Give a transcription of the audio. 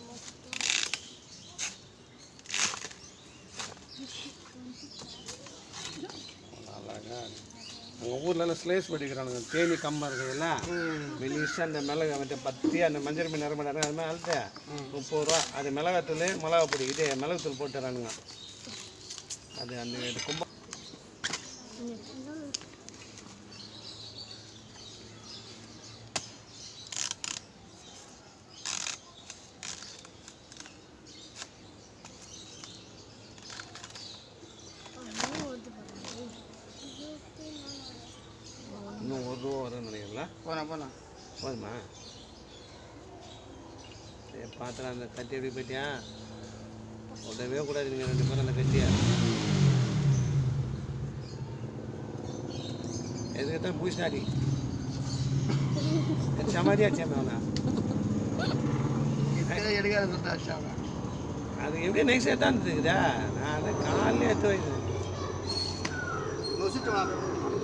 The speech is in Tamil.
அழகா உங்கள் ஊர்லலாம் ஸ்லேஸ் படிக்கிறானுங்க தேனி கம்பம் இருக்குதுல்ல மெலிசாக அந்த மிளகா வந்து பத்தி அந்த மஞ்சள் மீன் நிறம அது மாதிரி அழுத்த முப்பது ரூபா அது மிளகாத்தூள் மிளகா பொடி இது மிளகுத்தூள் போட்டுறானுங்க அது அந்த இது கும்பம் இன்னும் ஒரு ரூபா வரும்னு நினைக்கிறீங்களா போலாம் போலாம் போதுமா சரி பார்த்தா அந்த கத்தி எப்படி போயிட்டியா உடவே கூடாது நீங்கள் ரெண்டு பேரும் அந்த கத்தியை எதுக்கு தான் பூசினாடி சமாதியாச்சே மேலே இத்தனை எடுக்காத சொல்லிட்டு அது எப்படி நைஸாக தான் இருக்குதா நான் அதை காலையில் எடுத்து வைக்கிறேன் நொசிட்டு வா